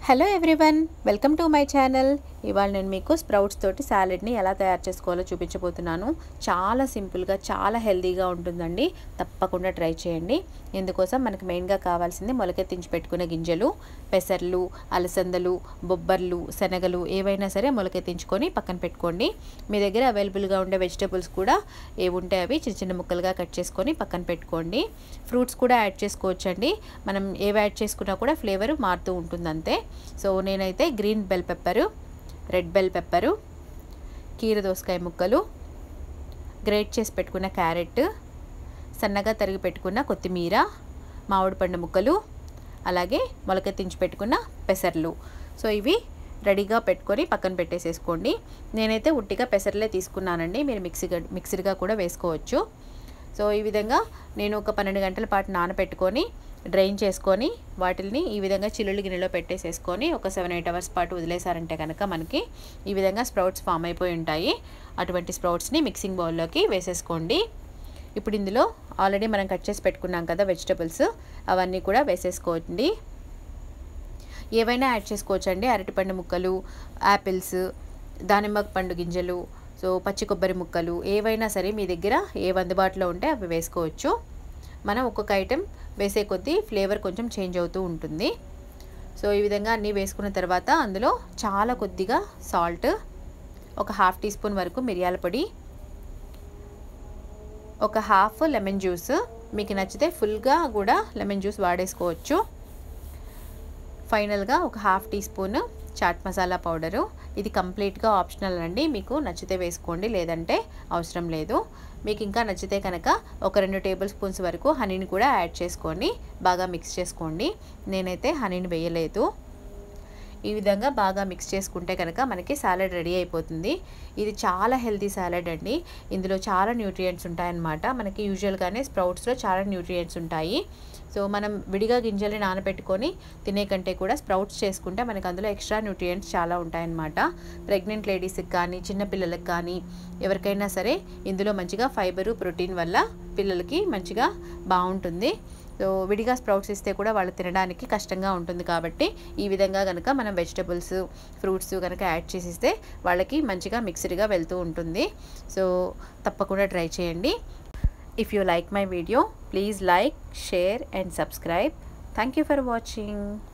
hello everyone welcome to my channel ఇవాళ నేను మీకు స్ప్రౌట్స్ తోటి సాలెడ్ని ఎలా తయారు చేసుకోవాలో చూపించబోతున్నాను చాలా సింపుల్గా చాలా హెల్తీగా ఉంటుందండి తప్పకుండా ట్రై చేయండి ఇందుకోసం మనకు మెయిన్గా కావాల్సింది మొలకెత్తించి పెట్టుకున్న గింజలు పెసర్లు అలసందలు బొబ్బర్లు శనగలు ఏవైనా సరే మొలకెత్తించుకొని పక్కన పెట్టుకోండి మీ దగ్గర అవైలబుల్గా ఉండే వెజిటబుల్స్ కూడా ఏవి ఉంటే అవి చిన్న చిన్న ముక్కలుగా కట్ చేసుకొని పక్కన పెట్టుకోండి ఫ్రూట్స్ కూడా యాడ్ చేసుకోవచ్చండి మనం ఏవి యాడ్ చేసుకున్నా కూడా ఫ్లేవర్ మారుతూ ఉంటుంది అంతే సో నేనైతే green bell pepper red bell pepper కీర దోసకాయ ముక్కలు గ్రేట్ చేసి పెట్టుకున్న క్యారెట్ సన్నగా తరిగి పెట్టుకున్న కొత్తిమీర మామిడి పండు ముక్కలు అలాగే మొలకెత్తించి పెట్టుకున్న పెసర్లు సో ఇవి రెడీగా పెట్టుకొని పక్కన పెట్టేసేసుకోండి నేనైతే ఉట్టిగా పెసర్లే తీసుకున్నానండి మీరు మిక్సీ మిక్సీగా కూడా వేసుకోవచ్చు సో ఈ విధంగా నేను ఒక పన్నెండు గంటల పాటు నానబెట్టుకొని డ్రైన్ చేసుకొని వాటిని ఈ విధంగా చిల్లులు గిన్నెలో పెట్టేసేసుకొని ఒక సెవెన్ ఎయిట్ అవర్స్ పాటు వదిలేసారంటే కనుక మనకి ఈ విధంగా స్ప్రౌట్స్ ఫామ్ అయిపోయి ఉంటాయి అటువంటి స్ప్రౌట్స్ని మిక్సింగ్ బౌల్లోకి వేసేసుకోండి ఇప్పుడు ఇందులో ఆల్రెడీ మనం కట్ చేసి పెట్టుకున్నాం కదా వెజిటబుల్స్ అవన్నీ కూడా వేసేసుకోండి ఏవైనా యాడ్ చేసుకోవచ్చండి అరటిపండు ముక్కలు యాపిల్స్ దానిమ్మ పండు గింజలు సో పచ్చి కొబ్బరి ముక్కలు ఏవైనా సరే మీ దగ్గర ఏవి అందుబాటులో ఉంటే అవి వేసుకోవచ్చు మనం ఒక్కొక్క ఐటెం వేసే కొద్దీ ఫ్లేవర్ కొంచెం చేంజ్ అవుతూ ఉంటుంది సో ఈ విధంగా అన్నీ వేసుకున్న తర్వాత అందులో చాలా కొద్దిగా సాల్ట్ ఒక హాఫ్ టీ స్పూన్ వరకు మిరియాల పొడి ఒక హాఫ్ లెమన్ జ్యూస్ మీకు నచ్చితే ఫుల్గా కూడా లెమన్ జ్యూస్ వాడేసుకోవచ్చు ఫైనల్గా ఒక half teaspoon chaat masala powder ఇది కంప్లీట్గా ఆప్షనల్ అండి మీకు నచ్చితే వేసుకోండి లేదంటే అవసరం లేదు మీకు ఇంకా నచ్చితే కనుక ఒక రెండు టేబుల్ స్పూన్స్ వరకు హనీని కూడా యాడ్ చేసుకొని బాగా మిక్స్ చేసుకోండి నేనైతే హనీని వేయలేదు ఈ విధంగా బాగా మిక్స్ చేసుకుంటే కనుక మనకి సాలెడ్ రెడీ అయిపోతుంది ఇది చాలా హెల్తీ సాలెడ్ అండి ఇందులో చాలా న్యూట్రియంట్స్ ఉంటాయన్నమాట మనకి యూజువల్గానే స్ప్రౌట్స్లో చాలా న్యూట్రియంట్స్ ఉంటాయి సో మనం విడిగా గింజల్ని నానబెట్టుకొని తినే కంటే కూడా స్ప్రౌట్స్ చేసుకుంటే మనకు అందులో ఎక్స్ట్రా న్యూట్రియంట్స్ చాలా ఉంటాయన్నమాట ప్రెగ్నెంట్ లేడీస్కి కానీ చిన్నపిల్లలకు కానీ ఎవరికైనా సరే ఇందులో మంచిగా ఫైబరు ప్రోటీన్ వల్ల పిల్లలకి మంచిగా బాగుంటుంది సో విడిగా స్ప్రౌట్స్ ఇస్తే కూడా వాళ్ళు తినడానికి కష్టంగా ఉంటుంది కాబట్టి ఈ విధంగా కనుక మనం వెజిటబుల్స్ ఫ్రూట్స్ కనుక యాడ్ చేసిస్తే వాళ్ళకి మంచిగా మిక్స్డ్గా వెళ్తూ ఉంటుంది సో తప్పకుండా ట్రై చేయండి if you like my video please like share and subscribe thank you for watching